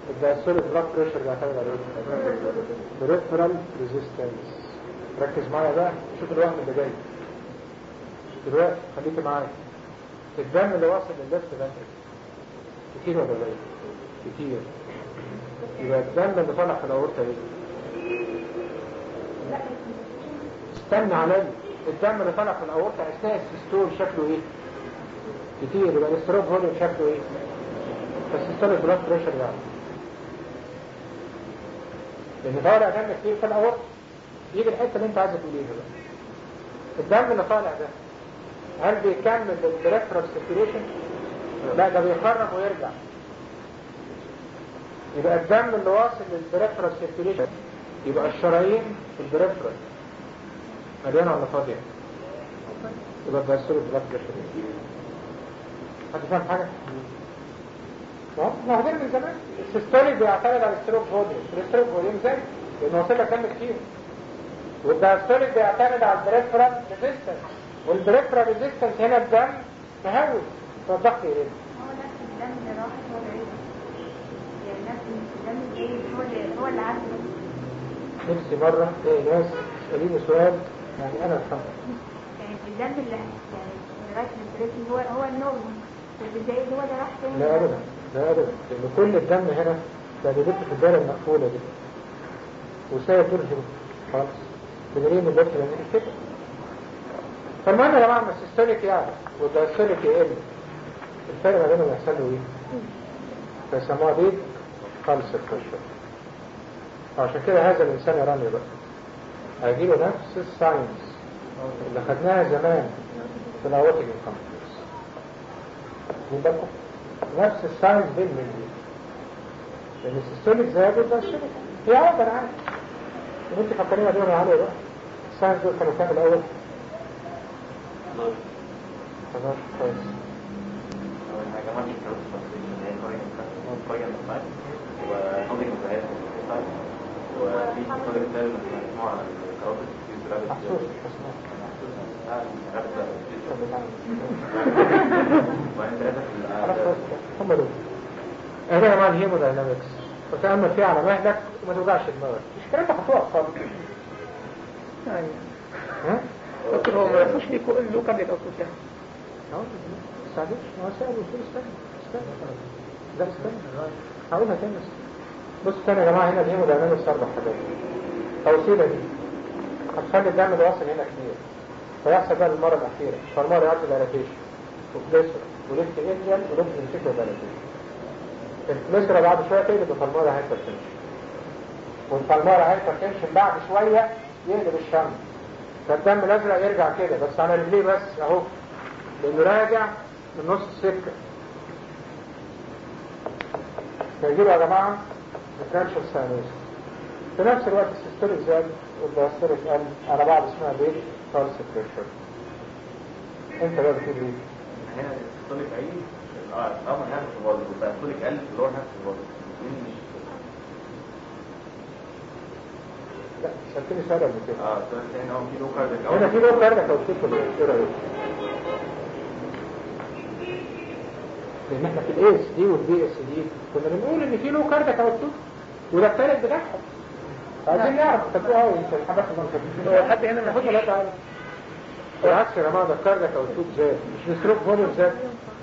الدايستوليك بلاد بريشر بيعتمد على ايه؟ بريفرال ريزيستنس ركز معايا بقى شوف الوهم اللي جاي دلوقتي خليكي معايا الدم اللي واصل لللفت فانتريكل كتير ولا قليل؟ كتير يبقى الدم اللي طالع في الاورطه ايه؟ استنى عليا الدم اللي طالع في الاورطه اثناء السيستول شكله ايه؟ كتير يبقى الاستروب فوليوم شكله ايه؟ بس السيستول بلاد بريشر يعني لان طالع دم كتير في الاورطه يجي الحته اللي انت عايز تقوليها بقى الدم اللي طالع ده هل بيكمل البريفرال سيركيليشن؟ لا ده بيخرج ويرجع يبقى الدم اللي واصل للبريفرال سيركيليشن يبقى الشرايين في البريفرال مليانه ولا فاضيه؟ يبقى الدايستوليك بلاد بريشر حد فاهم حاجه؟ ما واخدين من زمان السيستوليك بيعتمد على الستروك فوليوم الستروك فوليوم زي لانه واصل لك دم كتير والدايستوليك بيعتمد على البريفرال ريزيستنس والبريفرال ريزيستنس هنا الدم مهوي فالضغط يقل هو نفس الدم اللي راح هو اللي رجع يعني نفس الدم اللي هو اللي هو اللي عدى نفسي مرة ايه ناس يسأليني سؤال يعني انا افهمه يعني الدم اللي يعني اللي رايح للبريسنج هو هو النورمال والبداية هو اللي راح تاني لا ابدا لا ابدا لان كل الدم هنا ده بيلف في الدايره المقفوله دي وسايب ترجم خالص بدليل ان اللف ده كده فالمهم يا جماعه ما السيستوليك يعلى والدايستوليك يقل الفرق ما بينهم يحصل له ايه؟ فيسموها دي خالص الكشف عشان كده هذا الانسان يراني بقى هيجيله نفس الساينس اللي خدناها زمان في الاوتيك انكمبتنس خدين بالكم نفس الساينس بين من لان السيستوليك زاد والدايستوليك هي عادة انا عارف ان انت فكرين دول عليه بقى الساينس دول كانوا كام الاول؟ خلاص كويس أول حاجة ما في كروس اللي هي كوريا كوريا مصنع وهومينج مزايد وفي كوريا مثال مجموعة كروس في محسوس مش مسموع وبعدين ثلاثة في خلاص ال- خلاص هم دول اهي يا جماعه الهيموداينامكس وتأمل فيه على مهلك وما توجعش دماغك مش كلام هتقف خالص يعني ها؟ دكتور هو ما يعرفوش ليه كو- له كام الاوتبوت ده اهو ما تستعجلش ما هو سأل وقلت له استنى استنى لا استنى هقولها تاني بص تاني يا جماعه هنا الهيموداينامكس اربع حاجات توصيله دي هتخلي الدم اللي واصل هنا كتير فيحصل بقى المره الاخيره فالمره يعطي دايلاتيشن وبليسر وليفت انجل وليفت انتيكو دايلاتيشن البليسر بعد شويه تقلب الفالمارا هايبرتنشن والفالمارا هايبرتنشن بعد شويه يقلب الشمس فالدم الازرق يرجع كده بس على رجليه بس اهو لانه راجع من نص السكه فيجيبوا يا جماعه ديفرنشال ساينوس في نفس الوقت السيستوليك زاد والدايستوليك قل على بعض اسمها بيت فالس بريشر انت بقى بتقول ايه؟ هنا السوليك عالي اه الأمر هنا في الوضع وبقى السوليك قل في اللور هنا في الوضع الاثنين مش لا سألتني سؤال قبل كده اه السوليك الثاني هو في لو كاردك هنا في لو كاردك او تيكو ايه رايك؟ لان احنا في الاس دي والبي اس دي كنا بنقول ان في لو كاردك او تيكو وده الثالث بتاعهم عايزين نعرف تبقوا قوي انت الحاجات اللي هو حد هنا ما خد ولا تعالى بالعكس يا جماعه ده الكاردك او التوت زاد مش الستروك فوليوم زاد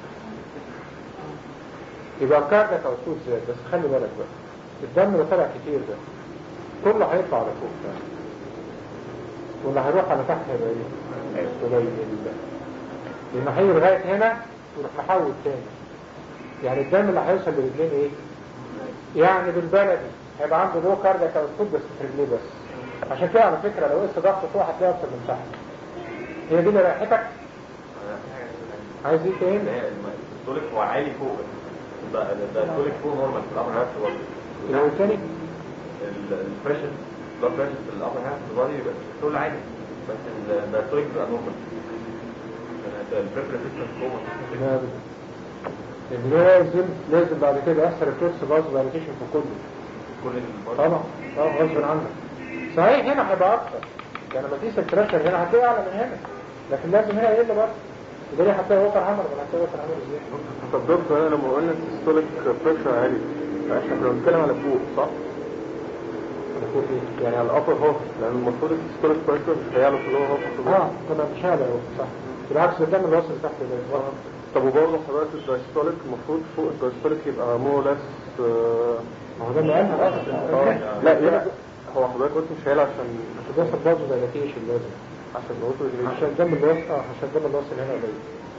يبقى الكاردك او التوت زاد بس خلي بالك بقى الدم اللي طلع كتير ده كله هيطلع على فوق ده واللي هيروح على تحت هيبقى ايه؟ قليل لان هيجي لغايه هنا ويروح محول تاني يعني الدم اللي هيوصل لرجلين ايه؟ يعني بالبلدي هيبقى عنده لو كاردك او التوت بس في رجليه بس عشان كده على فكره لو قست ضغط فوق هتلاقيه اكتر من تحت هي دي اللي ريحتك عايز ايه تاني؟ السوليك هو عالي فوق ده ده السوليك فوق نورمال في الأمر هنا في الوضع لو التاني البريشر بلاد بريشر في الأمر هنا في البادي يبقى السول عالي بس ال- ده السوليك بيبقى نورمال البريفر سيستم فوق لا لان لازم لازم بعد كده يحصل الكورس باز فاليديشن في كله كل البادي طبعا طبعا غصب عنك صحيح هنا هيبقى اكتر يعني لما تقيس البريشر هنا هتلاقيه اعلى من هنا لكن لازم هنا يقل برضه وده ليه هتلاقي وتر عمر ولا هتلاقي وتر عمر ازاي طب دكتور انا لما قلنا السيستوليك بريشر عالي احنا كنا بنتكلم على فوق صح؟ على فوق ايه؟ يعني على الابر هاف لان المفروض السيستوليك بريشر مش هيعلى في اللور هاف اه طبعا مش هذا هو صح بالعكس ده الدم الوصل تحت ده طب وبرضه حضرتك الدايستوليك المفروض فوق الدايستوليك يبقى مور لس ما هو ده اللي قالها اصلا لا لا هو حضرتك قلت مش هيعلى عشان عشان ده برضه ده نتيجه لازم عشان نقطه عشان الدم الوصل اه عشان الدم الوصل هنا قليل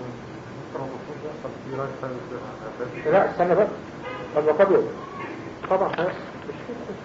لا استنى بقى طب قبل طبعا خلاص مش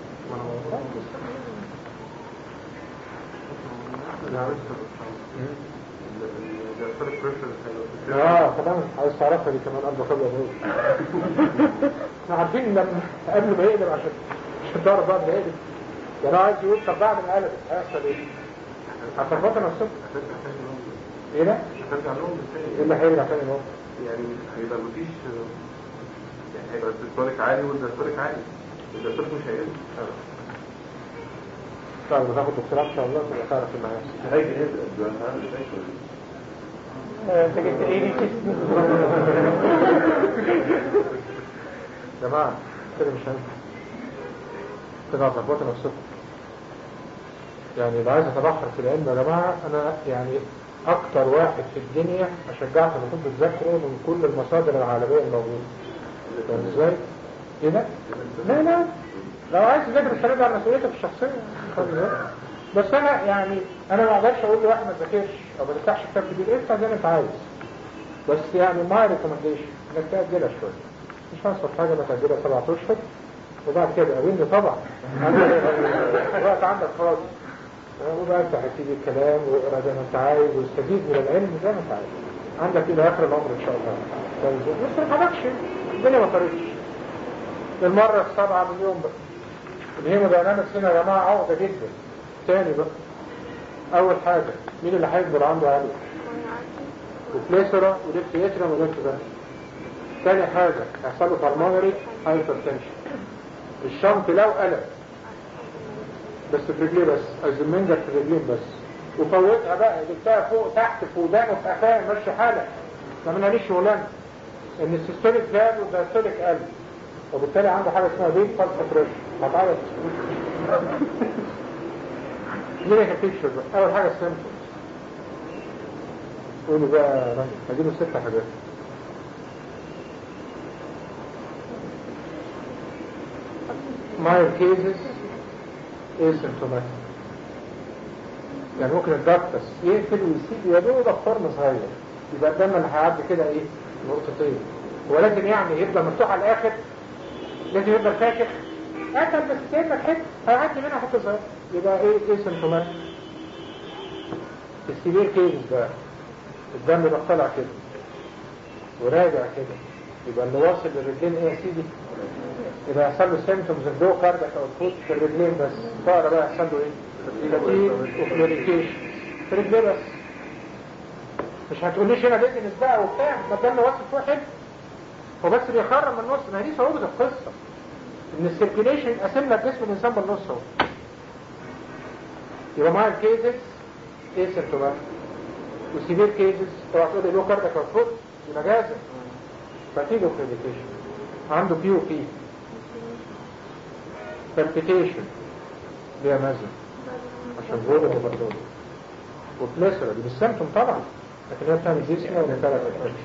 اه طبعا عايز تعرفها دي كمان قبل قبل ايه احنا عارفين لما قبل ما يقلب عشان عشان تعرف بعد ما يقلب يعني هو عايز يقول طب بعد ما قلب هيحصل ايه؟ هتربطنا نفسك ايه ده؟ ايه اللي هيرجع تاني اهو؟ يعني هيبقى مفيش يعني هيبقى الدايستوليك عالي والدايستوليك عالي الدايستوليك مش هيقل طب بتاخد دكتوراه ان شاء الله تبقى تعرف اللي هيحصل هيجي يبقى انت جبت ايه دي يا جماعة كده مش هينفع كده هتلخبطوا نفسكم يعني اللي عايز اتبحر في العلم يا جماعة انا يعني اكتر واحد في الدنيا اشجعكم انكم تذاكروا من كل المصادر العالمية الموجودة فاهم ازاي؟ ايه ده؟ لا لا لو عايز تذاكر مش هنرجع على مسؤوليتك الشخصية خلي بالك. بس انا يعني انا ما اقدرش اقول لواحد ما تذاكرش او ما تفتحش كتاب كبير افتح زي ما انت عايز بس يعني ما ريكومنديشن انك تاجلها شويه مش هنصف حاجه ما تاجلها سبعة اشهر وبعد كده قابلني طبعا الوقت عندك فاضي وبقى افتح يا سيدي الكلام واقرا زي ما انت عايز واستفيد من العلم زي ما انت عايز عندك الى اخر العمر ان شاء الله فاهم ازاي؟ بس ما حركش الدنيا ما طارتش المره السابعه مليون بقى الهيموداينامكس هنا يا جماعه عقده جدا تاني بقى اول حاجه مين اللي هيكبر عنده عالي وبليسرا وليفت يترم وليفت ده تاني حاجة هيحصل له بالمونري هايبرتنشن الشنط لو قلب بس في رجليه بس الزمنجر في رجلين بس وفوتها بقى جبتها فوق تحت في ودانه في قفاه ماشي حالك ما مناليش شغلانه ان السيستوليك زاد والدايستوليك قل وبالتالي عنده حاجه اسمها بيت فالس بريشر هتعرف كلينيكال بيكتشر بقى اول حاجه السيمبتومز قولوا بقى يا رامي هجيبوا ست حاجات mild cases asymptomatic يعني ممكن الدكتس يقفل ويسيب يا دوب خرم صغير يبقى الدم اللي هيعدي كده ايه نقطتين ولكن يعني يفضل مفتوح على الاخر لازم يفضل فاكر قتل بس سايب لك حته هيعدي منها حته صغيره يبقى ايه اسيمتوماتيك السيفير كيسز بقى الدم يبقى طالع كده وراجع كده يبقى اللي واصل للرجلين ايه يا سيدي يبقى يحصل له سيمتومز اللو كاردك او الفوت في الرجلين بس طالع بقى يحصل له ايه فتيج وفلوريكيشن في رجليه بس مش هتقوليش هنا بيزنس بقى وبتاع ما الدم واصل فوق حته هو بس بيخرم من النص ما هي دي صعوبة القصة ان السيركيليشن يقسم لك جسم الانسان بالنص اهو يبقى معايا الكيزز ايه سيمتوماتيك وسيفير كيزز طبعا تقول لي له كاردك او فوت يبقى جازم فتيج وفلوريكيشن عنده بي او بي palpitation ليها مازن عشان جوده وبردود وبليسرا دي بالسيمتوم طبعا لكن هي بتعمل ديسنيا ونتالة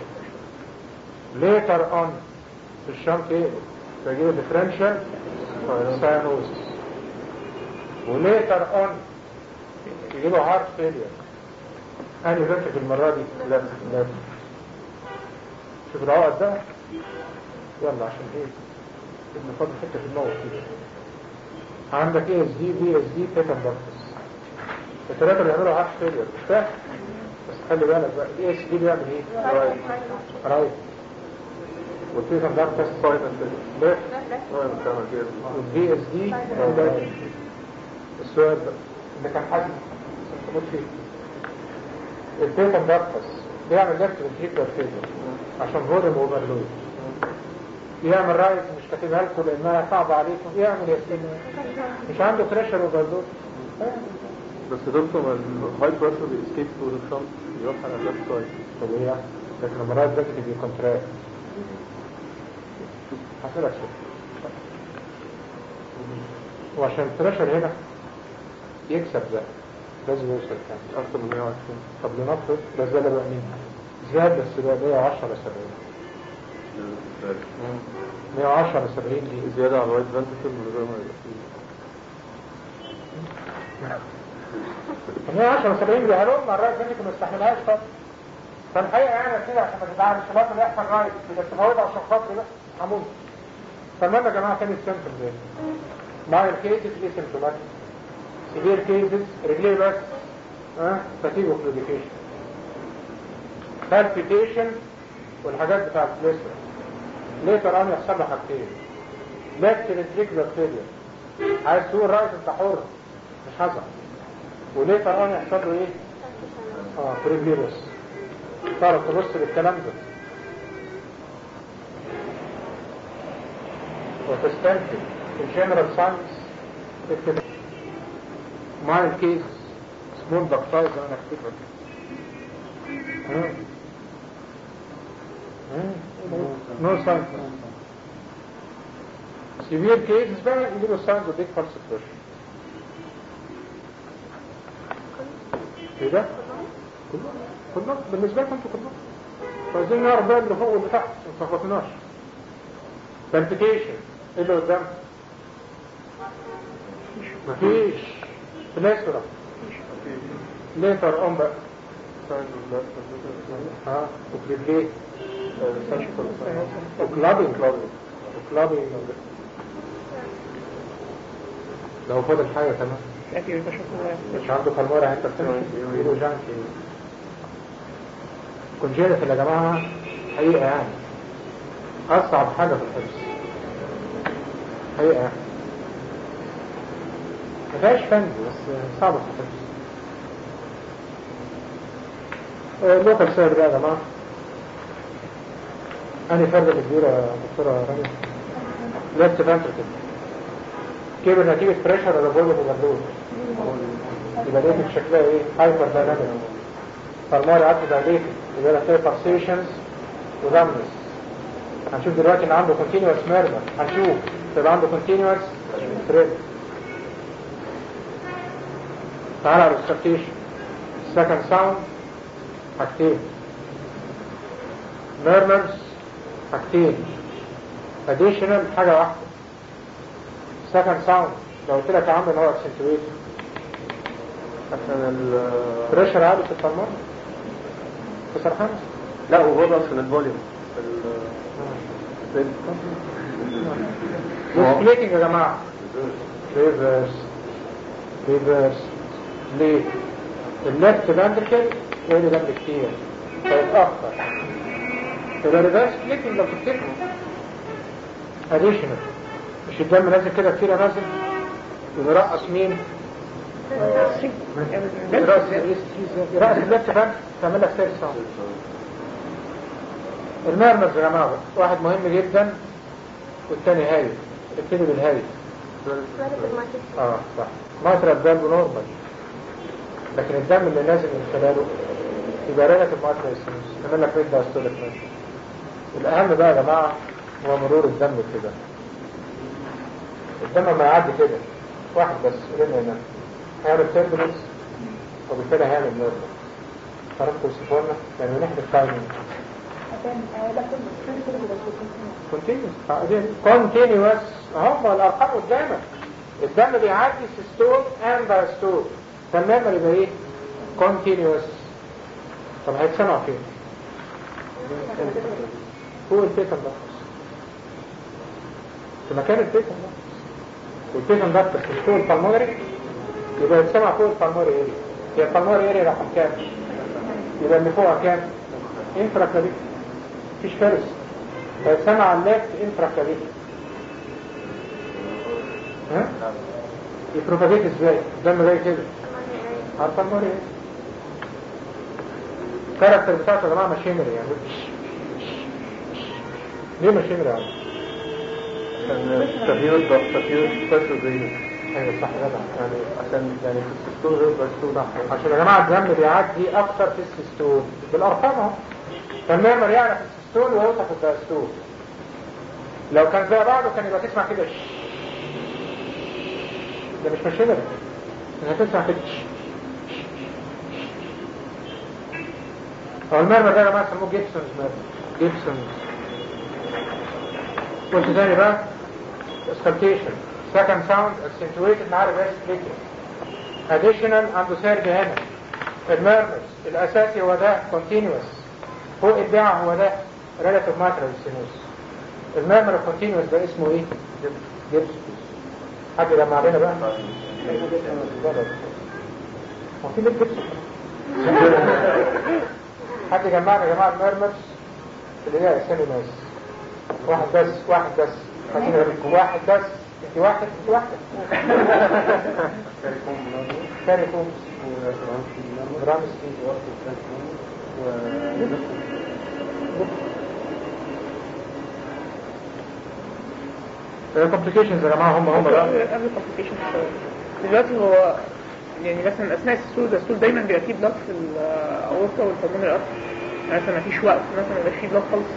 later on في الشنط ايه تجيب differential cyanosis وليتر اون يجيله هارت فيلير انهي فنتك المرة دي لا لا شوف العقد ده يلا عشان ايه ابن فاضل حته في الموت كده عندك ايه اس دي بي اس دي بيتر بارتس الثلاثه اللي بيعملوا هارت فيلير مش فاهم بس خلي بالك بقى الاي اس دي بيعمل ايه؟ رايت رايت والبيتر بارتس سايد ليفت والبي اس دي السؤال بقى اللي كان حد تموت فيه البيتر بارتس بيعمل ليفت فنتريكولار فيلير عشان فوليوم اوفرلود يعمل رايت مش كاتبها لكم لانها صعبة عليكم يعمل يا سيدي مش عنده بريشر اوفرلود بس دكتور الهاي بريشر بيسكيب تو ذا شنط يروح على الليفت سايد طب ايه يعني؟ لكن لما رايت ده بيجي كونتراكت هسألك سؤال وعشان البريشر هنا يكسب ده لازم يوصل كام أكثر من 120 طب لنفرض ده زاد بقى مين زاد بس بقى 110 ل 70 110 ل 70 دي زيادة على الرايت فانتكل من غير ما يبقى فيه 110 70 دي هلوم مع الرايت فينيك ما استحملهاش طب فالحقيقه يعني كده عشان ما تزعلش الشباب اللي يحصل رايت كده تفوض عشان خاطري بس حمود فالمهم يا جماعه كان السيمبتوم ده مع الكيسز دي سيمبتوماتيك سيفير كيسز رجليه بس ها فاتيج اوكلوديكيشن بالبيتيشن والحاجات بتاعت الليستر ليتر ان يحصل له حاجتين ليفت ريتريكولار فيلير عايز تقول رايت انت حر مش هزعل وليتر ان يحصل له ايه؟ اه بريفيروس تعرف تبص للكلام ده وتستنتج الجنرال ساينس اكتب مع الكيس سمول دكتايز انا اكتبها نو ساينس سيفير كيسز بقى يجيبوا ساينز وديك فالس بريشر ايه ده؟ كلهم كلهم بالنسبة لكم انتوا كلهم عايزين نعرف بقى اللي فوق واللي تحت ما تلخبطناش بالبيتيشن ايه اللي قدام؟ مفيش بلاسرا ليتر اون بقى ساينز اوف لاست ها وكليبليه وكلابينج وكلابينج لو فاضل حاجة تمام أكيد بشوف مش عنده كالمورة انت بتعمل يقولوا جانكي كونجينيتال يا جماعة حقيقة يعني أصعب حاجة في الحفظ حقيقة يعني ما فيهاش فن بس صعبة في الحفظ اللوكال سير بقى يا جماعة أنا فردة كبيرة يا دكتورة رانيا ليفت فانتركل كبر نتيجة بريشر ولا فوليوم ولا يبقى ليه شكلها ايه هايبر دايناميك فالمال عدد دايليتد يبقى لها فيها pulsations ودمنس هنشوف دلوقتي ان عنده continuous murmur هنشوف يبقى عنده continuous thread تعال على السكتيشن second sound حاجتين murmurs حاجتين additional حاجة واحدة second sound لو قلت لك يا عم ان هو accentuated عشان ال بريشر عالي في الفرمان في سرحان لا وهو عشان الفوليوم ال- والسبليتنج يا جماعة ريفرس ريفرس ليه الليفت فانتركل غير جنب كتير فيتأخر يبقى ريفرس سبليتنج لو تفتكروا اديشنال مش الدم نازل كده كتير نازل يرقص مين؟ يرقص يرقص الليفت فانتركل تعمل لك سير ساوند المرمز يا جماعة واحد مهم جدا والتاني هايل ابتدي بالهايل اه صح مصر الدم نورمال لكن الدم اللي نازل من خلاله يبقى ريلاتيف ماترا اسمس يعمل لك ريد دايستوليك ماشي الاهم بقى يا جماعه هو مرور الدم كده الدم ما يعدي كده واحد بس قلنا هنا هيعمل تيربلنس وبالتالي هيعمل نورمال عرفتوا توصفونا يعني من ناحيه التايمنج كونتينيوس كونتينيوس هم الارقام قدامك الدم بيعدي سيستول اند دايستول تماما يبقى ايه كونتينيوس طب هيتصنع فين فوق البيتن ده في مكان البيتن ده والبيتن ده في فوق البلمونري يبقى يتسمع فوق البلمونري اريا هي البلمونري اريا رقم كام يبقى اللي فوقها كام انفرا كلابيك مفيش فارس فيتسمع على الليفت انفرا كلابيك ها يبروباجيت ازاي الدم جاي كده عارفه الموري ايه الكاركتر بتاعته يا جماعه ماشينري يعني ليه ماشينري يعني عشان تغيير الضغط تغيير بريشر جريدنج ايوه صح جدع يعني عشان يعني في السيستول غير الدايستول صح عشان يا جماعه الدم بيعدي اكتر في السيستول بالارقام اهو فالمعمر يعرف السيستول ويوصف الدايستول لو كان زي بعضه كان يبقى تسمع كده ده مش ماشينري انها تسمع كده هو المرمى ده يا جماعه سموه جيبسونز مرمى جيبسونز قلت تاني بقى اسكالتيشن second sound accentuated مع reverse clicking additional عنده سرد هنا المرمز الاساسي هو ده continuous فوق البيع هو ده relative maternal sinus المرمر الكونتينوس ده اسمه ايه؟ جبس حد جمع علينا بقى هو في ليه جبس حد جمعنا يا جماعه المرمرز اللي هي اسامي ناس واحد بس واحد بس عايزين نوريكم واحد بس انت واحد انت واحده كاري كومس ورامسكي الكومبليكيشنز يا جماعه هم هم بقى قبل complications دلوقتي هو يعني مثلا اثناء السول ده السول دايما بيبقى فيه بلاد في الاورطه والهرمون الارض يعني مثلا مفيش وقت مثلا ميبقاش فيه بلاد خالص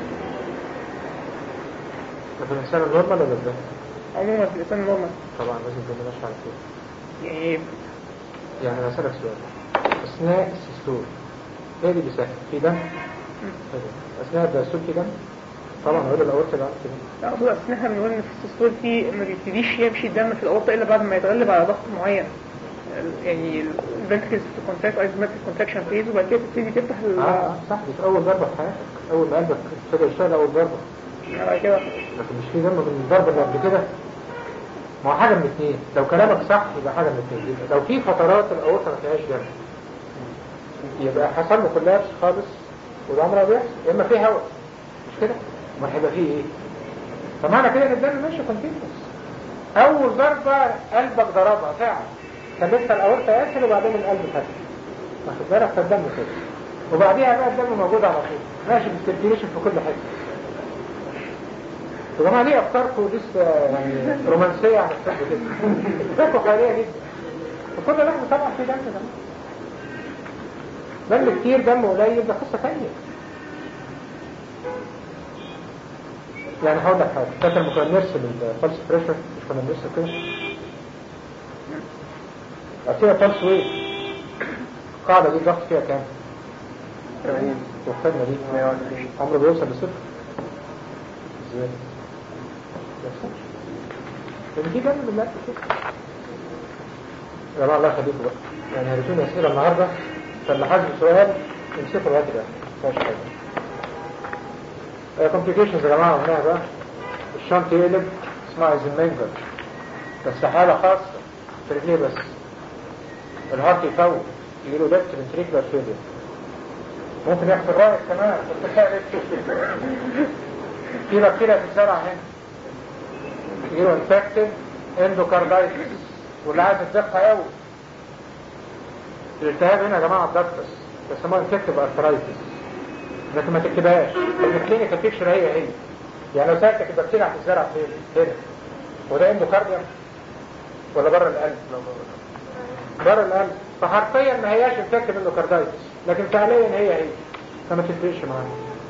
ده في الانسان النورمال ولا ده؟ عموما في الانسان النورمال طبعا لازم تبقى ماشي على كده يعني يعني انا اسالك سؤال اثناء السيستول ايه اللي بيسهل؟ في دم؟ اثناء الدستور في دم؟ طبعا هو الاورطه اللي عندك كده لا اقصد اصل احنا بنقول ان في السيستول في ما بيبتديش يمشي الدم في الاورطه الا بعد ما يتغلب على ضغط معين ال- يعني الفنتركلز كونتراكت ايزومتريك كونتراكشن فيز وبعد كده تبتدي تفتح ال- اه اه صح دي في اول ضربه في حياتك اول ما قلبك ابتدى يشتغل اول ضربه بعد كده لكن مش في دم من الضربه اللي قبل كده ما هو حاجه من الاثنين لو كلامك صح يبقى حاجه من الاثنين يبقى لو في فترات الاورطه ما فيهاش دم يبقى حصل له كولابس خالص وده عمره بيحصل يا اما في هواء مش كده؟ ما هيبقى فيه ايه؟ فمعنى كده ان الدم ماشي كونتينوس اول ضربه قلبك ضربها فعلا كان لسه الاورطه قافل وبعدين القلب فتح واخد بالك فالدم كده وبعديها بقى الدم موجود على طول ماشي بالسيركيليشن في كل حته يا جماعه ليه افكاركم لسه يعني رومانسيه عن الطب كده افكاركم خياليه جدا وكل لحظه طبعا في دم ده دم كتير دم قليل ده قصه ثانيه يعني هقول لك حاجه فاكر لما كنا بنرسم البلس بريشر مش كنا بنرسم كده أعطيها بلس ويت القاعدة دي الضغط فيها كام؟ 80 والخدمة دي 120 عمره بيوصل لصفر ازاي؟ يحصلش لأن في جنب من الأكل كده يا جماعة الله يخليكم بقى يعني هرسوني أسئلة النهاردة فاللي حاسب سؤال يمسكوا الوقت ده مفيهاش حاجة كومبليكيشنز يا جماعة قلناها بقى الشنط يقلب اسمها ايزنمنجر بس حالة خاصة في رجليه بس الهارت يفوت يجي له ليفت فنتريكولار فيلير ممكن يحصل رايح كمان في في بكتيريا في الزرع هنا يجي له انفكتد اندوكاردايتس واللي عايز الدقة قوي الالتهاب هنا يا جماعة الدكتس بيسموها انفكتيف ارثرايتس لكن ما تكتبهاش الكلينيكال بيكشر هي هي يعني لو سالتك البكتيريا هتتزرع فين هنا وده اندوكارديوم ولا بره القلب بره القلب فحرفيا ما هياش انفكتيف اندوكاردايتس لكن فعليا هي هي فما تفرقش معانا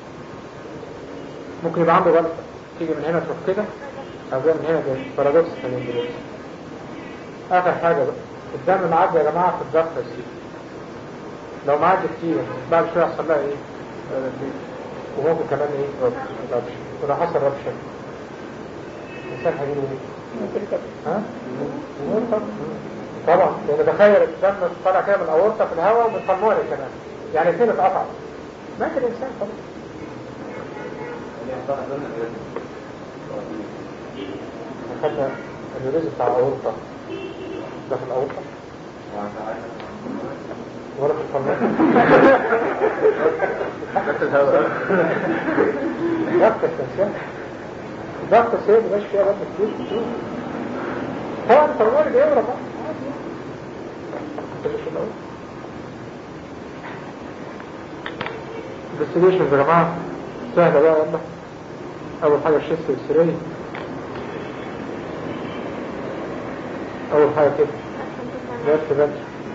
ممكن يبقى عنده غلطه تيجي من هنا تروح كده او جاي من هنا كده بارادوكس كمان دلوقتي اخر حاجه بقى الدم معدي يا جماعه في الضغط دي لو معدي كتير بعد شويه يحصل لها ايه وممكن كمان ايه ربش ولو حصل ربش الانسان هيجيله ايه ها يموت طبعا طبعا لان تخيل الدم طالع كده من الاورطه في الهواء ومن الفلمونري كمان يعني الاثنين اتقطعوا مات الانسان طبعا خدنا الريز بتاع الاورطه ده في الاورطه ولا في الفلمونري نفس الهواء ضغط التنسيق ضغط السيد ماشي فيها برضه كتير كتير هو الفرماري بيضرب بقى عادي انت مش الأول investigations يا جماعة سهلة بقى يلا أول حاجة الشيست اكسراي أول حاجة كده لفت بدر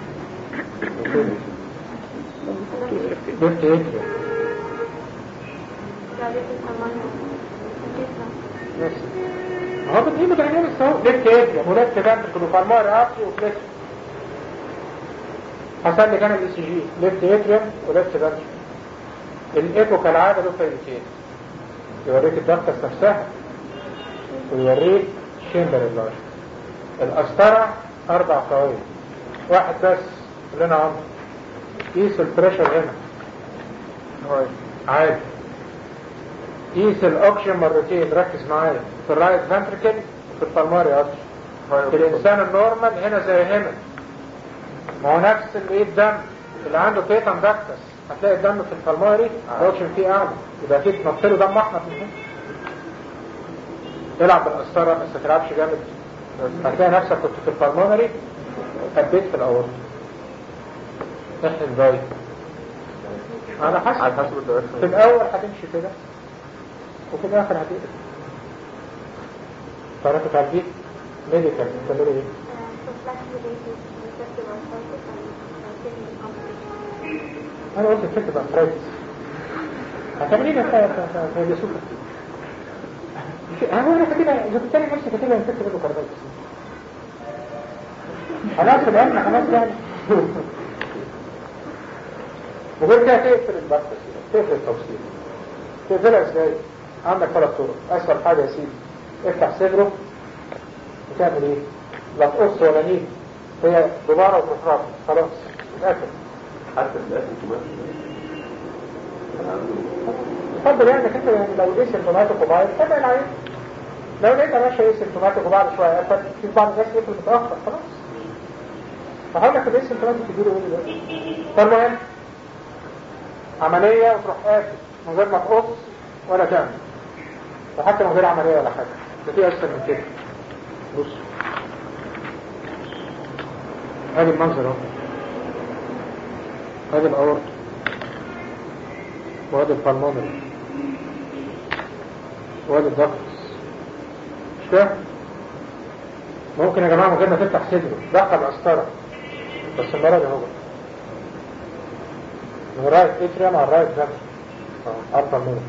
لفت اتريا ماشي هو بتجيبه داينامكس اهو ليفت اتريوم وليفت فانتركل وفالمار ارتري وفليكس حصل لي كان الاي سي جي ليفت اتريوم وليفت فانتركل الايكو كالعاده له فايدتين يوريك الضغطه نفسها ويوريك شيمبر اللارج القسطره اربع فوائد واحد بس اللي انا عمرو قيس البريشر هنا عادي قيس الاوكسجين مرتين ركز معايا في الرايت فانتريكل وفي البلماري ارتري في الانسان النورمال هنا زي هنا ما هو نفس الايه الدم اللي عنده بيتن داكتس هتلاقي الدم في البلماري الاوكسجين فيه اعلى يبقى فيه تنط له دم احمر من هنا العب بالقسطره بس ما تلعبش جامد هتلاقي نفسك كنت في البلمونري ثبيت في الاورطه احنا ازاي على حسب على حسب الدرجة في الاول هتمشي كده وفي الاخر هتقلب تعرفوا تعالجيه ميديكال بتعملوا ايه انا قلت الفكره بانترايتس هتعملي لي في سوبر هو انا كاتبها اذا كنت انا نفسي كاتبها انفكت بيدوكاردايتس خلاص الان خلاص يعني وغير كده تقفل البحث تقفل التوصيل تقفلها ازاي عندك ثلاث طرق اسهل حاجه يا سيدي افتح صدره وتعمل ايه لا تقص ولا نيل هي دبارة وتفرط خلاص اتقفل حتى الأسف كمان اتفضل يعني انك انت يعني لو لقيت سيمتوماتيك وبعد تابع العين لو لقيت ماشي ايه سيمتوماتيك وبعد شويه قفل في بعض الناس يقفل متاخر خلاص فحاول لك ايه سيمتوماتيك تديله ايه دلوقتي فالمهم عمليه وتروح قافل من غير ما تقص ولا تعمل وحتى من غير عمليه ولا حاجه ده في اسهل من كده بص ادي المنظر اهو ادي الاورط وادي البلمونري وادي الضغط مش كده ممكن يا جماعه من غير ما تفتح صدره دخل قسطره بس المره دي هو من الرايت اتريم على الرايت فانتر اربع مين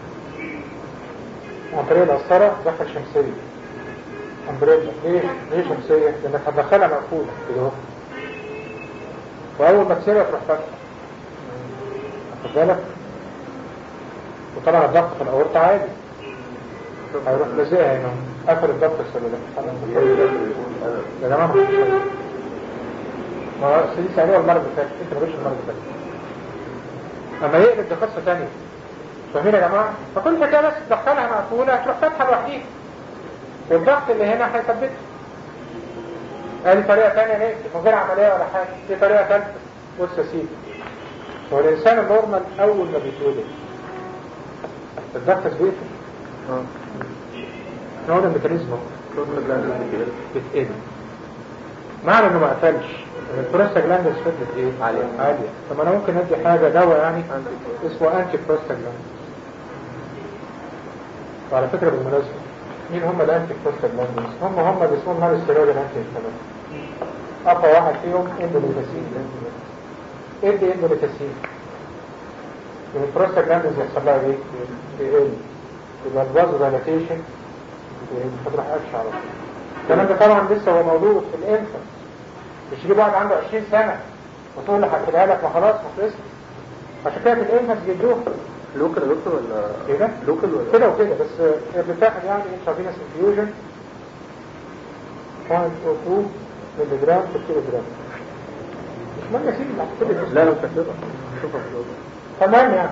عن طريق القسطره دخل شمسيه امبريلا ليه ليه شمسيه لانك هتدخلها مقفوله كده اهو واول ما تسيبها تروح فاتحه واخد بالك وطبعا الضغط في الاورطه عادي هيروح لازقها هنا قفل الضغط السلولار يا جماعه ما فيش حاجة. ما هو دي سألوها المره اللي فاتت انت ما جيتش المره اللي فاتت اما يقلب ده قصه ثانيه فاهمين يا جماعه فكل حكايه بس تدخلها مقفوله هتروح فاتحه لوحديها والضغط اللي هنا هيثبتها ادي طريقه ثانيه نقفل من غير عمليه ولا حاجه دي طريقه ثالثه بص يا سيدي هو الانسان النورمال اول ما بيتولد الضغط بيقفل نوع الميكانيزم اهو بتقل معنى انه ما قفلش ان البروستاجلاندس فضلت ايه؟ عالية. عالية طب انا ممكن ادي حاجة دواء يعني اسمه انتي بروستاجلاندس وعلى فكرة بالمناسبة مين هم الانتي بروستاجلاندس؟ هم هم اللي اسمهم نار الستيرويد الانتي انفلاماتوري اقوى واحد فيهم اندوليتاسين ادي اندوليتاسين من البروستاجلاندس يحصل لها ايه؟ بيقل يبقى الباز دايلاتيشن فتروح قفش على طول الكلام ده طبعا لسه هو موجود في الانفنت مش يجيب واحد عنده 20 سنة وتقول له هكتبها لك ما خلاص ما خلصت عشان كده في الانفنت بيدوها لوكال يا دكتور ولا ايه ده؟ لوكال ولا كده وكده بس هي بتاخد يعني انترافينس انفيوجن 0.02 ملي جرام في الكيلو جرام مش مهم يا سيدي اللي هتكتب لي لا لا مش هكتبها شوفها في الأوضة. تمام يعني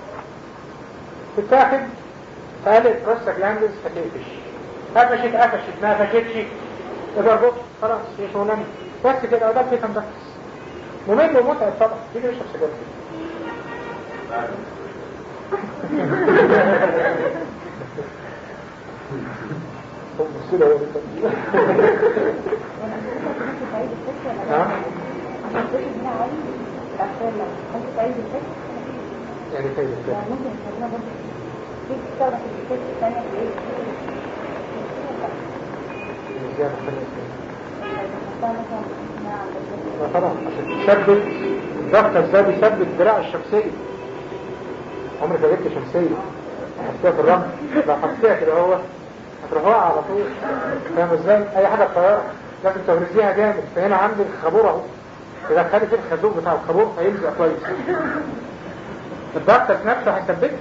تتاخد فقال البروستاجلاندز هتقفش قفشت قفشت ما قفشتش اتربط خلاص هي شغلانه بس كده ده الفكره بس ممل ومتعب طبعا تيجي يشرب سجاير طب بص له هو بيتكلم. نعم يعني كيف كده ازاي بخلي لا طبعا عشان تثبت الضغط ازاي بيثبت الدراع الشمسية عمرك ما جبت شمسية حطيها في الرمل لو حطيتها كده هو هتروحوها على طول فاهم ازاي اي حاجه طياره لازم تغرزيها جامد فهنا عندي الخابور اهو اذا خدت فيه الخازوق بتاع الخابور هيلزق كويس الضغط نفسه هيثبت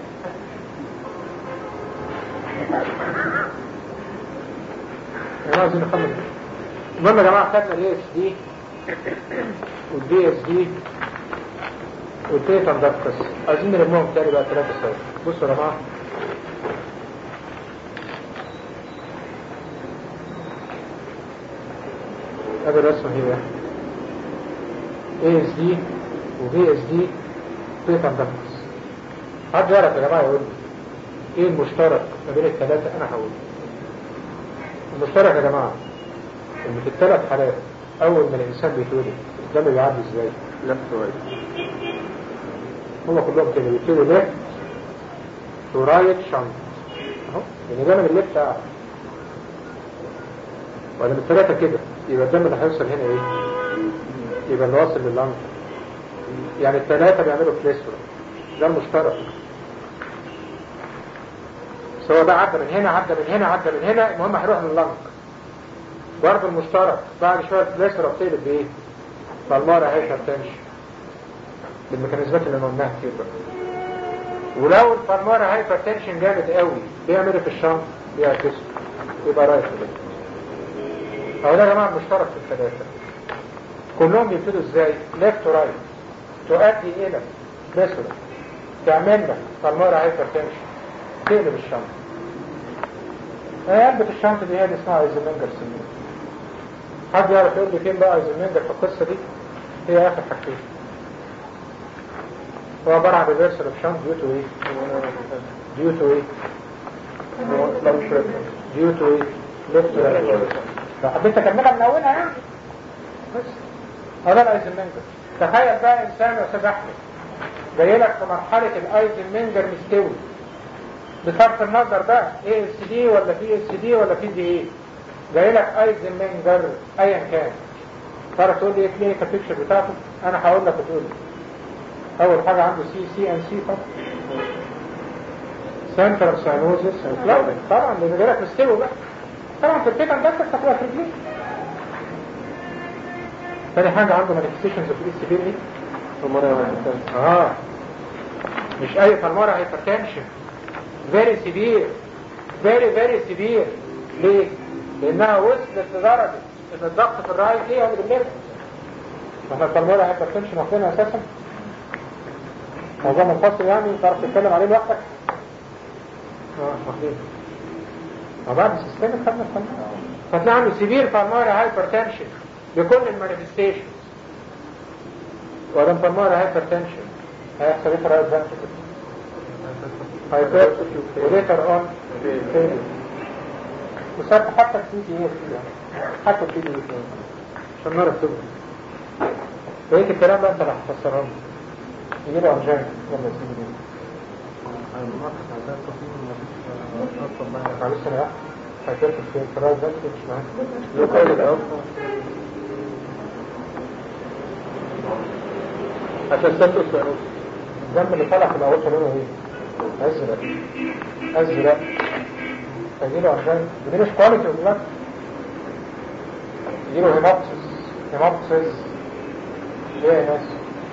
انا عايزين نخلص المهم يا جماعه خدنا الاي اس دي والدي اس دي والتيتر دكتس عايزين نلمهم تاني بقى ثلاثة سوا بصوا يا جماعة ادي الرسمة هي اي اس دي وبي اس دي تيتر دكتس حد يعرف يا جماعة يقول لي ايه المشترك ما بين الثلاثة انا هقول المشترك يا جماعة ان في الثلاث حالات اول ما الانسان بيتولد الدم بيعدي ازاي لفت رايت هم كلهم كده بيبتدوا ليفت تو رايت شنط اهو يعني ده من الليفت قاعد ولا من الثلاثة كده يبقى الدم اللي هيوصل هنا ايه يبقى اللي واصل لللنج يعني الثلاثة بيعملوا كليسترول ده المشترك سواء ده عدى من هنا عدى من هنا عدى من هنا المهم هيروح لللنج برضه المشترك بعد شوية كليسترول بتقلب بايه؟ بالمارة هايبرتنشن بالميكانيزمات اللي قلناها كتير بقى ولو البلمارة هايبرتنشن جامد قوي بيعمل ايه في الشنط بيعكسه يبقى رايح كده اهو ده يا جماعه المشترك في الثلاثه كلهم بيبتدوا ازاي ليفت ورايت تؤدي الى بسرعه تعمل لك بلمارة هايبرتنشن تقلب الشنط علبة الشنط دي هي اللي اسمها ايزومنجر سمين حد يعرف يقول لي فين بقى ايزومنجر في القصه دي هي اخر حاجتين هو عبارة عن ريفرسال اوف شنط ديو تو ايه؟ ديو تو ايه؟ ديو تو ايه؟ ليفت لو حبيت اكملها من اولها يعني بس هذا الايزنمنجر تخيل بقى انسان يا استاذ احمد جاي لك في مرحلة الايزنمنجر مستوي بصرف النظر بقى اي اس دي ولا في اس دي ولا في دي ايه جاي لك ايزنمنجر ايا كان تعرف تقول لي ايه كلينيكال بيكتشر بتاعته انا هقول لك وتقول لي اول حاجة عنده سي سي ان سي طبعا سنتر ساينوزيس لا طبعا لان جالك مستوي بقى طبعا في البيت عندك تاخدها في رجليك تاني حاجة عنده مانيفستيشنز اوف الاس بي ايه اه مش اي فالمارة هايبرتنشن فيري سيفير فيري فيري سيفير ليه؟ لانها وصلت لدرجة ان الضغط في الرايت ايه ولا بالليفت احنا الفالمارة هايبرتنشن واخدينها اساسا موضوع منفصل يعني تعرف تتكلم عليه لوحدك اه واخدين ما بعد السيستم خدنا الفالمارة فتلاقي عنده سيفير فالمارة هايبرتنشن بكل المانيفستيشنز وده فالمارة هايبرتنشن هيحصل ايه في الرايت فانتركل هايبر وليتر اون فيلير وساعات حتى السي دي ايه حتى السي دي ايه عشان نعرف تبقى بقيت الكلام بقى انت اللي هتفسرها لنا يجيب أرجان يلا سيدي معلش أنا فاكرت في الفراغ ده مش معاك يقال الأول عشان سنتر سيروس الدم اللي طلع في الأوضة لونه ايه؟ أزرق أزرق فيجيله أرجان ودي مش كواليتي اوف بلاد يجيله هيمابسس هيمابسس ليه يا ناس؟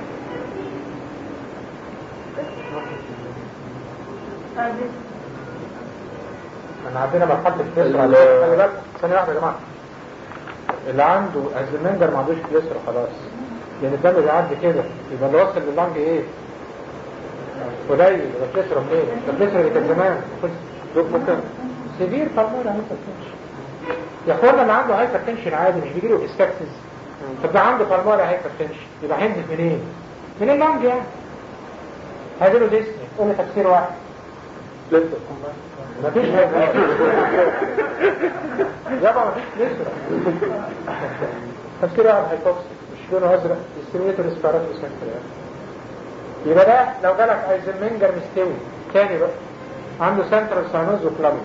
احنا عندنا مرحلة الكسر على خلي بالك ثانية واحدة يا جماعة اللي عنده الزمنجر ما عندوش كسر خلاص لان الدم بيعدي كده يبقى اللي وصل لللنج ايه؟ قليل يبقى كسر منين؟ ده الكسر اللي كان زمان دوب ممكن سيفير بالمونة هايبرتنشن يا اخوانا اللي عنده هايبرتنشن عادي مش بيجيله اسكاكسس طب ده عنده بالمونة هايبرتنشن يبقى هينزل منين؟ من اللنج يعني هيجيله ديسني قول لي تفسير واحد لسه مفيش يابا مفيش لسه تفسير واحد هيتوكسيك مش لونه ازرق استيميتور اسباراتو سنتر يبقى ده لو جالك ايزنمنجر مستوي تاني بقى عنده سنترال ساينوز وفلامين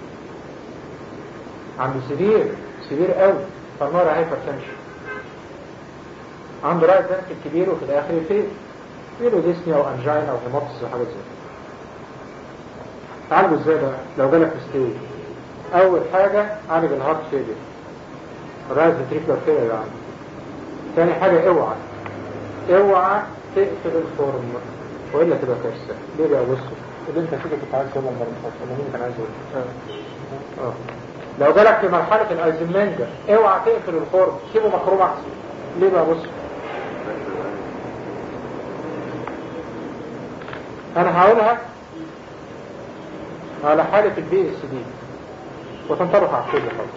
عنده سيفير سيفير قوي فالنار هايبرتنشن عنده رايت فانتل كبير وفي الاخر يفيد يجيله ديسنيا او انجينا او هيموبسيس وحاجات زي كده تعالجوا ازاي بقى لو جالك مستوي اول حاجة عالج الهارت فيلير رايز فيتريكولار فيلير يعني تاني حاجة اوعى اوعى تقفل الفورم والا تبقى كارثة ليه بقى بصوا اللي انت فيك كنت عايز تقول المره اللي فاتت ولا مين كان عايز يقول اه لو جالك في مرحلة الايزنمنجر اوعى تقفل الفورم سيبه مخروم احسن ليه بقى بص انا هقولها على حالة البي اس دي وتنطبق على الكل خالص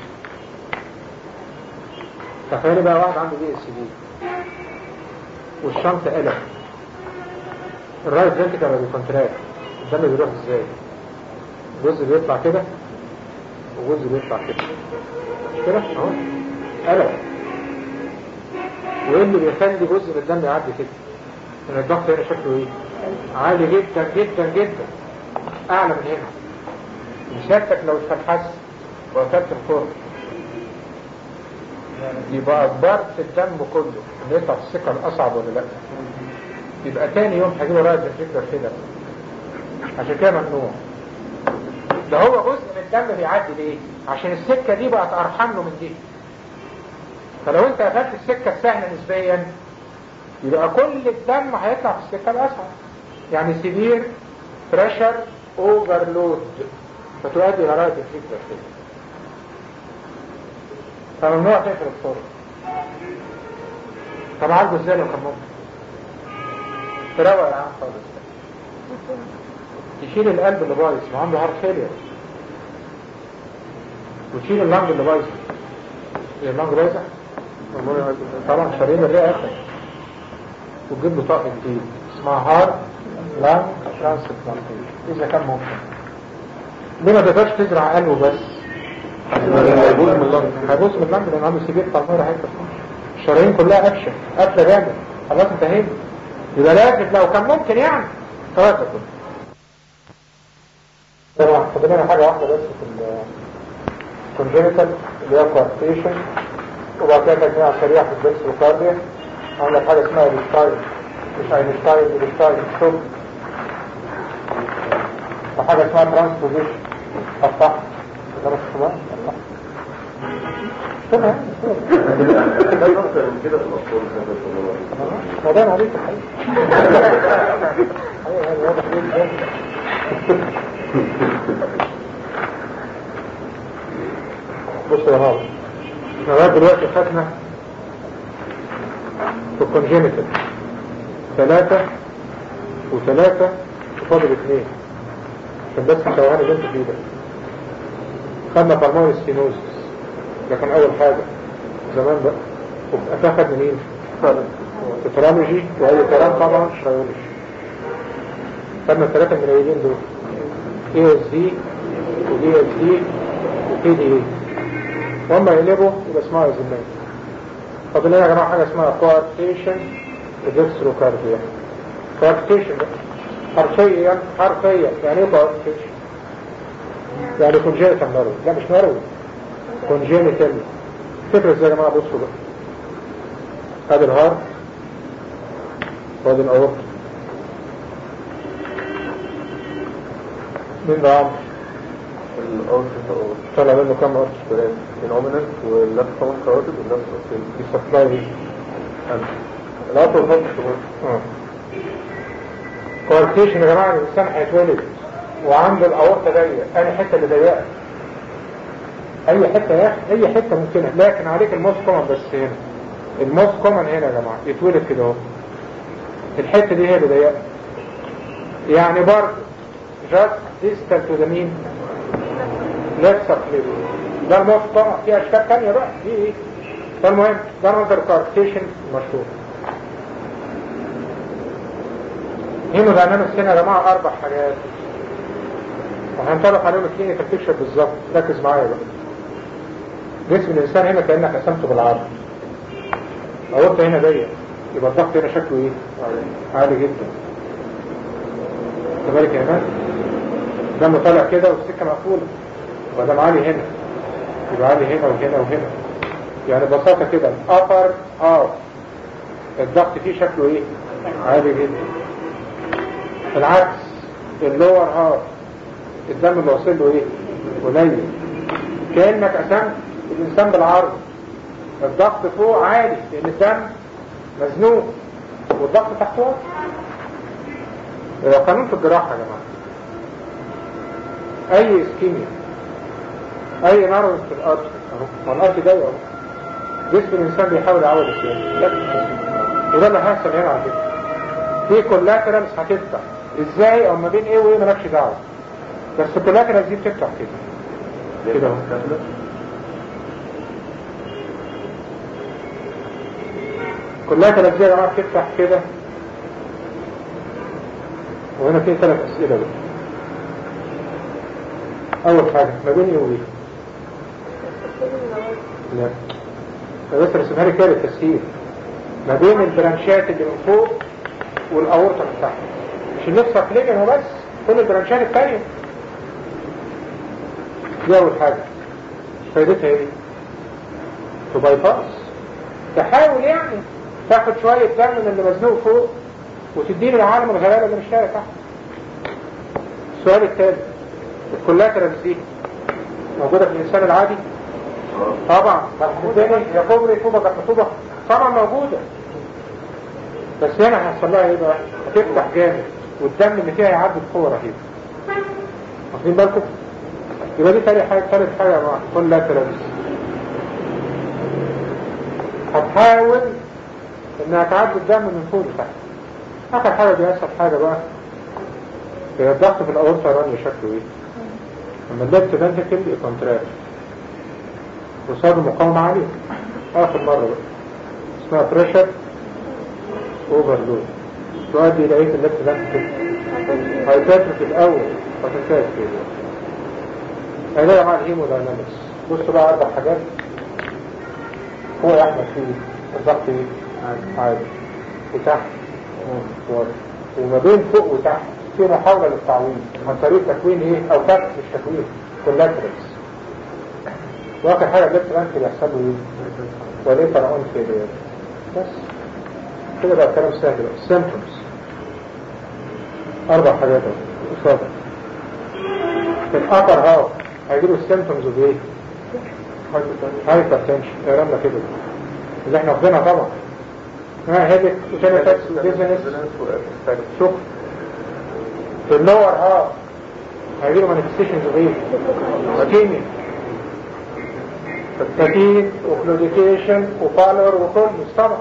تخيل بقى واحد عنده بي اس دي والشنط قلق الرايت فنتيكال بيكونتراكت الدم بيروح ازاي جزء بيطلع كده وجزء بيطلع كده مش كده اهو قلق وايه اللي بيخلي جزء من الدم يعدي كده ان الضغط هنا شكله ايه عالي جدا جدا جدا اعلى من هنا مشاكلك لو اتفلحست وقتلت الفرن يبقى اجبرت الدم كله انه يطلع في السكه الاصعب ولا لا يبقى تاني يوم هجيبه رايح الفكره كده عشان كده ممنوع ده هو جزء من الدم بيعدي ليه عشان السكه دي بقت ارحم له من دي فلو انت قفلت السكه السهله نسبيا يبقى كل الدم هيطلع في السكه الاصعب يعني سيفير بريشر اوفرلود فتؤدي الى رايت الفكره كده فممنوع تقفل الطرق طب عالجه ازاي لو كان ممكن تروق يا عم خالص تشيل القلب اللي بايظ ما عنده هارت فيلير وتشيل اللنج اللي بايظ هي اللنج بايظه طبعا شرايين الرئه اخر وتجيب له طاقه جديد اسمها هارت لانج ترانسبلانتيشن اذا كان ممكن ليه ما تقدرش تزرع قلبه بس هيبوظ من اللنج هيبص من اللنج لان عنده سيبير طالمير هيكتر الشرايين كلها اكشن قفله جامد خلاص انتهينا يبقى لازم لو كان ممكن يعني ثلاثة كله طبعا فاضل حاجة واحدة بس في الكونجينيتال اللي هي كوارتيشن وبعد كده تجميع سريع في البنس وكارديا عندك حاجة اسمها اينشتاين مش اينشتاين اينشتاين ستوب وحاجة اسمها ترانسبوزيشن الصح ده مش كمان الصح شوفها لا يفكر من كده في الاطفال ما ده عليك الحقيقة ايوه هذا واضح جدا بص يا هذا احنا لغايه دلوقتي خدنا في الكونجينيتال ثلاثة وثلاثة وفاضل اثنين عشان بس التوهان اللي انت فيه ده خدنا بالموني ستينوزس ده كان اول حاجة زمان بقى واتاخد منين؟ تترولوجي واي كلام طبعا شيولوجي خدنا الثلاثة الملايين دول اي اس دي ودي اس دي وبي دي اي وهم يقلبوا يبقى اسمها زمان فاضل لنا يا جماعة حاجة اسمها كوارتيشن وديكستروكارديا كوارتيشن حرفيا حرفيا يعني ايه كوارتيشن؟ يعني كونجينيتال نروي لا مش نروي كونجينيتال فكرة ازاي يا جماعة بصوا بقى هذا الهارت وهذا الاورط مين ده عمرو الارض طلع منه كام ارض ثلاثة النومينال واللفت طبعا كاراتب واللفت اوكسيل السبلاي دي الارض والهارت اه كوارتيشن يا جماعة الانسان هيتولد وعنده الاورطة ضيقة انا حتة اللي ضيقة اي حتة يا اخي اي حتة ممكنة لكن عليك الموست كومن بس هنا الموست كومن هنا يا جماعة يتولد كده اهو الحتة دي هي اللي ضيقة يعني برضه جاست ديستال تو ذا مين ليفت سبليت ده الموست كومن في اشكال تانية بقى دي ايه فالمهم ده نظر كاركتيشن مشهور هنا داينامكس هنا يا جماعة أربع حاجات وهنطلق عليهم الكلينيكال بيكتشر بالظبط ركز معايا بقى جسم الإنسان هنا كأنك قسمته بالعرض أورطة هنا ضيق يبقى الضغط هنا شكله إيه؟ عالي جدا خد بالك يا مان دمه طالع كده والسكة مقفولة ودم عالي هنا يبقى عالي هنا وهنا وهنا يعني ببساطة كده الأبر هاف الضغط فيه شكله إيه؟ عالي جدا العكس اللور هاف الدم اللي واصل له ايه قليل كأنك قسمت الإنسان بالعرض الضغط فوق عالي لأن الدم مزنوق والضغط تحت واطي ده قانون في الجراحة يا جماعة أي اسكيميا أي مرض في الأرض أهو ما الأرض جاي أهو جسم الإنسان بيحاول يعوض الثاني وده اللي هيحصل هنا على فكرة في كولاترالز هتفتح ازاي او ما بين ايه وايه مالكش دعوه بس الكولاترالز دي بتفتح كده كده اهو كولاترالز دي يا جماعه بتفتح كده وهنا في ثلاث اسئله بقى اول حاجه ما بين ايه وايه لا بس رسمها لي كده للتسهيل ما بين البرانشات اللي من فوق والاورطه من تحت مش النصف كليجن هو بس كل البرانشات الثانيه دي اول حاجه فايدتها ايه تباي باس تحاول يعني تاخد شويه دم من اللي مزنوق فوق وتديني العالم الغلابه اللي مش لاقي تحت السؤال الثالث الكولاترالز دي موجوده في الانسان العادي طبعا تاني يا كوبري طوبة جنب طوبة طبعا موجودة بس هنا هيحصل لها ايه بقى هتفتح جامد والدم اللي فيها يعدي بقوة رهيبة واخدين بالكم يبقى دي تاني حاجة تالت حاجة يا جماعة كل لا تلامس هتحاول انها تعدي الدم من فوق لتحت اخر حاجة دي اسهل حاجة بقى هي الضغط في الاورطة راني شكله ايه لما الليفت فنتكل كونتراكت وصار مقاومة عالية آخر مرة بقى اسمها بريشر اوفرلود تؤدي إلى إيه اللي بتبقى هيتاترك الأول فتنتهي كده هذا يا جماعة الهيموداينامكس بصوا بقى أربع حاجات هو يا أحمد فيه الضغط إيه؟ عادي وتحت واضح وما بين فوق وتحت في محاولة للتعويض عن طريق تكوين إيه أو فتح مش تكوين كولاترالز واخر حاجة جبت بنك بيحصل له ايه وليه فرعون في ده بس كده بقى الكلام سهل بقى السيمبتومز اربع حاجات قصادك في الابر هاو هيجيبوا السيمبتومز بايه هايبر تنشن كلام كده اللي احنا واخدينها طبعا ها هيدك وتاني تاكس وديزنس سخن في اللور هاو هيجيبوا مانيفستيشنز بايه لكيميا فاتين وكلوديكيشن وبالر وكل طبعا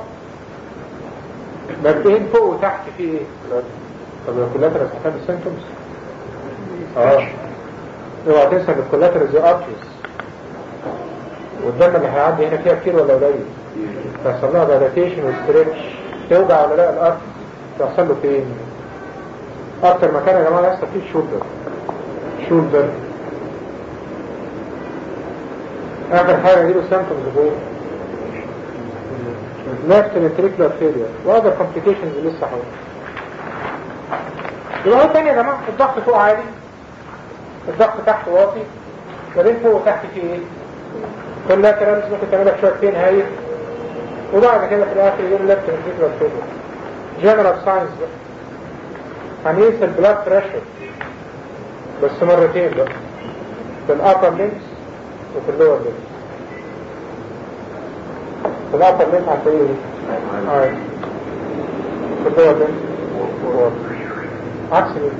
مبدئين فوق وتحت في ايه طب الكولاترز هتعمل السيمتومز اه اوعى تنسى ان الكولاترز دي ارتريز والدم اللي هيعدي هنا فيها كتير ولا قليل تحصل لها دايلاتيشن وستريتش توجع ولا لا الارتريز تحصل له فين اكتر مكان يا جماعه يحصل فيه الشولدر شولدر اخر حاجة يجيله سيمتومز بقول left ventricular failure واذر complications لسه حوالي يبقى هو تاني يا جماعة الضغط فوق عالي الضغط تحت واطي ما بين فوق وتحت في ايه كل لاترالز ممكن تعمل لك شوية فين هايل وبعد كده في الاخر يقول left ventricular failure general signs بقى هنقيس البلاد بريشر بس مرتين بقى في الابر لينكس وفي اللور لينكس في الابر لينكس هتلاقيه ايه؟ عادي في اللور لينكس عكس ايه؟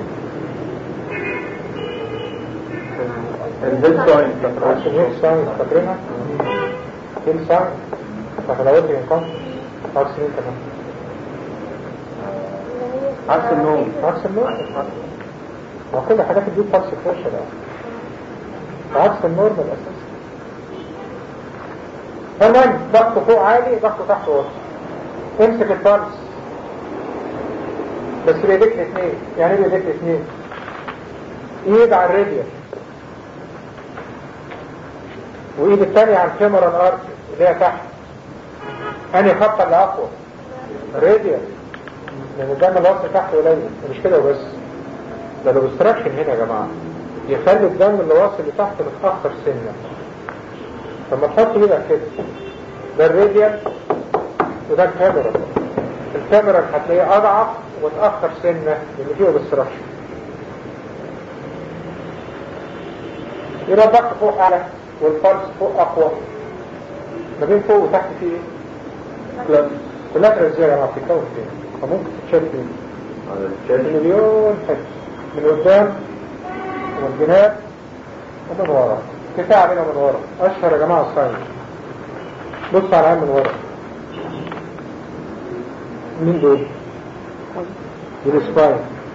الهيد ساين عكس الهيد ساين فاكرينها؟ هيد ساين فخلاوتي ينقص عكس مين كمان؟ عكس النوم عكس النور ما كل حاجات دي بتاكس بريشر عكس النورمال اساسا المهم ضغطه فوق عالي ضغطه تحت واطي امسك البالس بس بايديك الاثنين يعني ايه بايديك الاثنين ايد على الراديال وايد الثانية على الفيمورال ارتري اللي هي تحت انهي خط اللي اقوى راديال لان الدم الوسط تحت قليل مش كده وبس ده الاوبستراكشن هنا يا جماعه يخلي الدم اللي واصل لتحت متاخر سنه لما تحط ايدك كده ده الراديال وده الكاميرا الكاميرا هتلاقيه اضعف وتاخر سنه لان فيه اوبستراكشن يبقى الضغط فوق اعلى والفالس فوق اقوى ما بين فوق وتحت في ايه؟ كولاترال ازاي يا جماعه بتتكون فين؟ فممكن تتشاف فين؟ مليون حته من قدام ومن الجناب ومن ورا كفايه علينا من ورا اشهر يا جماعه الساين بص على العين من ورا مين دول؟ دول السباين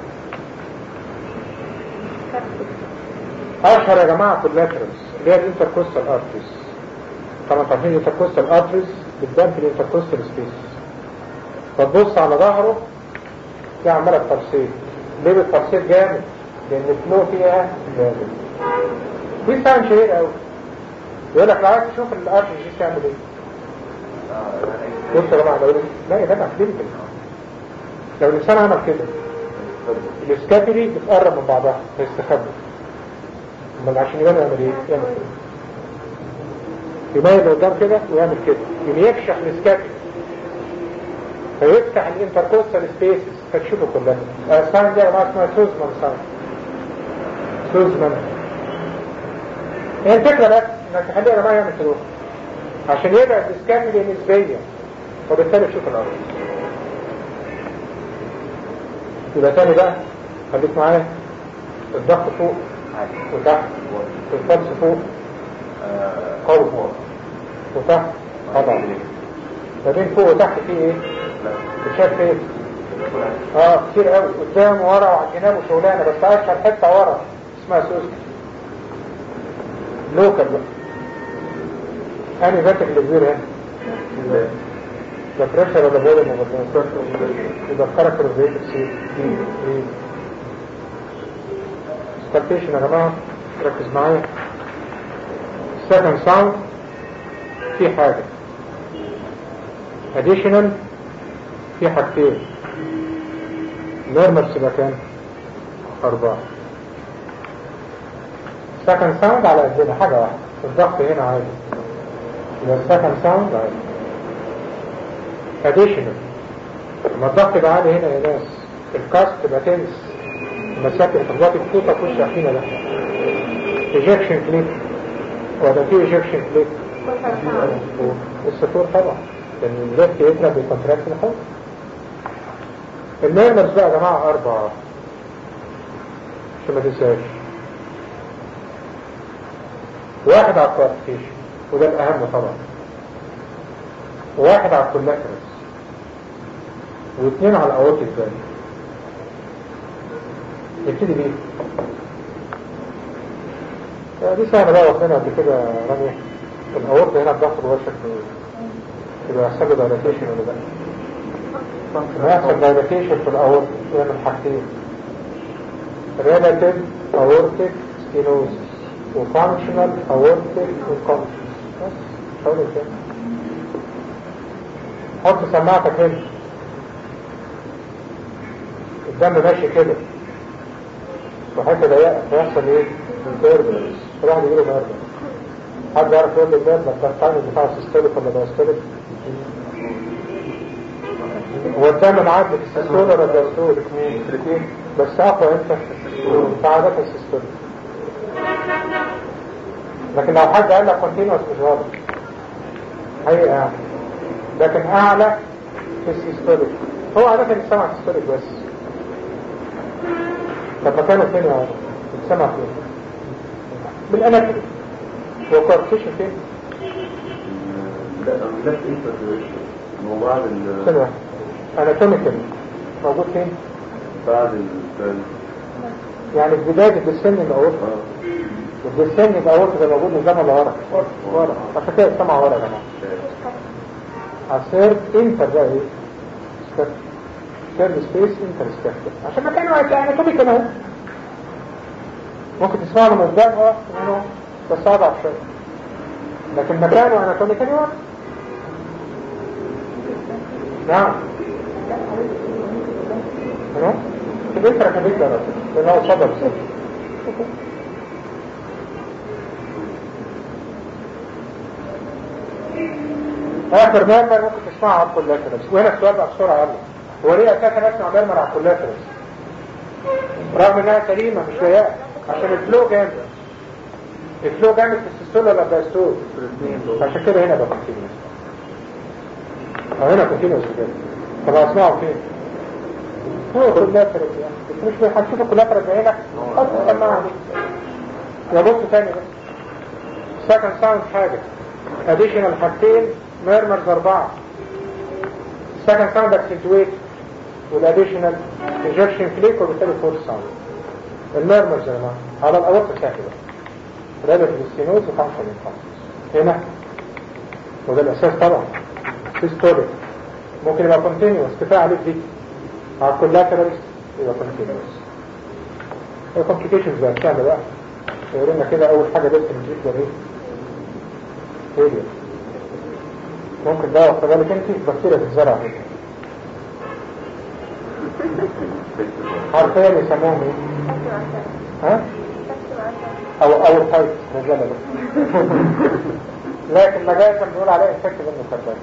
اشهر يا جماعه كولاترالز اللي هي الانتركوستال ارتريز طبعا عارفين الانتركوستال ارتريز بتبان في الانتركوستال سبيس فتبص على ظهره في عماله تفصيل ليه بالتفصيل جامد؟ لان الفلو فيها جامد دي ساين شهير قوي يقول لك لو عايز تشوف الارتريز دي تعمل ايه؟ بص يا جماعه لو لا يا جماعه كلينيكال لو الانسان عمل كده الاسكابري بتقرب من بعضها فيستخبى امال عشان يبان يعمل ايه؟ يعمل كده يميل قدام كده ويعمل كده يقوم يكشف الاسكابري فيفتح الانتركوستال سبيسز فتشوفه كلها الساين دي يا جماعه اسمها سوزمان ساين سوزمان هي الفكره بس انك تخليه يا جماعه يعمل كده عشان يبعد الاسكابري نسبيا وبالتالي تشوف الارض يبقى تاني بقى خليك معايا الضغط فوق وتحت الفلس فوق قوي وتحت طبعا ما بين فوق وتحت في ايه؟ بتشاف ايه؟ اه كتير قوي قدام ورا وعلى الجناب وشغلانه بس اشهر حته ورا اسمها سوسك لوكال بقى انهي فاتح اللي كبير هنا؟ ده بريشر ولا بولم ولا يبقى الكاركتر زي سي سكالتيشن يا جماعه ركز معايا سكند ساوند في حاجه اديشنال في حاجتين نورمال تبقى كام؟ أربعة سكند ساوند على قدنا حاجة واحدة الضغط هنا عادي يبقى السكند ساوند عادي اديشنال لما الضغط يبقى عالي هنا يا ناس الكاست تبقى تنس المسافة تخبطي الكوطة في وش أخينا ده ايجكشن كليك ولا في ايجكشن كليك السطور طبعا لأن الليفت يضرب بالكونتراكت الحر النيرمز بقى يا جماعة أربعة عشان ما تنساش واحد على الكوارتيشن وده الأهم طبعا وواحد على الكولاترس واثنين على الأورتيك بقى نبتدي بيه دي سهلة بقى واخدينها قبل كده رامي الأورت هنا الضغط جوه شكله يبقى يحصل له دايلاتيشن ولا لا؟ يحصل دايلاتيشن في الأورت يعمل حاجتين relative aortic stenosis وfunctional aortic incontinence بس حاول كده حط سماعتك هنا الدم ماشي كده وحته ضيقه فيحصل ايه؟ انتربلنس الواحد يجيله مهربل حد يعرف يقول لي المهربل ده التايم بتاع سيستوليك ولا دايستوليك؟ هو الدم معدي في السيستول ولا الدايستوليك؟ الاثنين بس اقوى انت سعادات السيستوليك لكن لو حد قال لك كونتينوس مش غلط هي اعلى لكن اعلى في السيستوليك هو عادة بيسمع السيستوليك بس طب مكانه فين يا عادة؟ بيسمع فين؟ بالاناتومي هو كورتيشن فين؟ لا لا انت هو بعد ال ثانية اناتوميكال موجود فين؟ بعد ال يعني في بداية الدسن الأورطة والدسن الأورطة ده موجود قدام ولا ورا؟ ورا عشان كده السمع ورا يا جماعة عصير انتر بقى ايه؟ سيرد سبيس انتر سبيكتر عشان مكانه اناتوميكال اهو ممكن تسمع له من قدام اه منه بس اضعف شوية لكن مكانه اناتوميكال ورا نعم تمام كده انت ركبت ده لان هو صدر صدر اخر ميرمر ممكن تسمعها على الكولاترس وهنا السؤال بقى بسرعه يلا هو ليه اساسا اسمع ميرمر على الكولاترس رغم انها سليمه مش ضيقه عشان الفلو جامد الفلو جامد في السيستول ولا الدايستول عشان كده هنا بقى كونتينوس او هنا كونتينوس كده طب اسمعوا فين هو كلها فرق يعني بس مش هتشوفوا كلها فرق بعينك حط السماعه دي يا بص تاني بس سكند ساوند حاجه اديشنال حاجتين ميرمرز اربعه سكند ساوند اكسنتويت والاديشنال انجكشن كليك وبالتالي فورس ساوند الميرمرز يا جماعه على الاوسط ساكنه ريلاتيف ستينوز وفانكشن انفانكشن هنا وده الاساس طبعا سيستوليك ممكن يبقى كونتينيوس كفايه عليك دي على الكولاترالز يبقى كونتينيوس الكومبليكيشنز بقى بتعمل بقى يقولنا كده اول حاجه بس نجيب ده ايه فيلير ممكن ده واخد بالك انت بكتيريا تتزرع هنا حرفيا يسموهم ايه؟ ها؟ او او التايب رجاله بس لكن مجازا بنقول عليه انفكت بالمكبات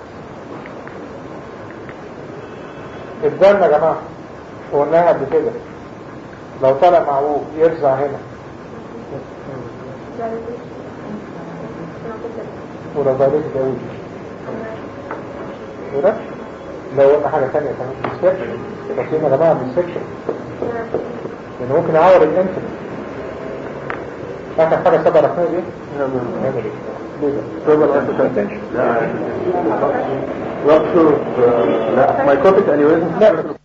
الدم يا جماعه قلناها قبل كده لو طلع معوج يرزع هنا ولو ضريت داود كده لو قلنا حاجة تانية كمان بالسكشن تقسيم يا جماعة بالسكشن لأنه ممكن يعور الانسان آخر حاجة سبع رقمية دي نعمل ايه؟ ليه ده؟ لا رابشر لا مايكوتيك انيوريزم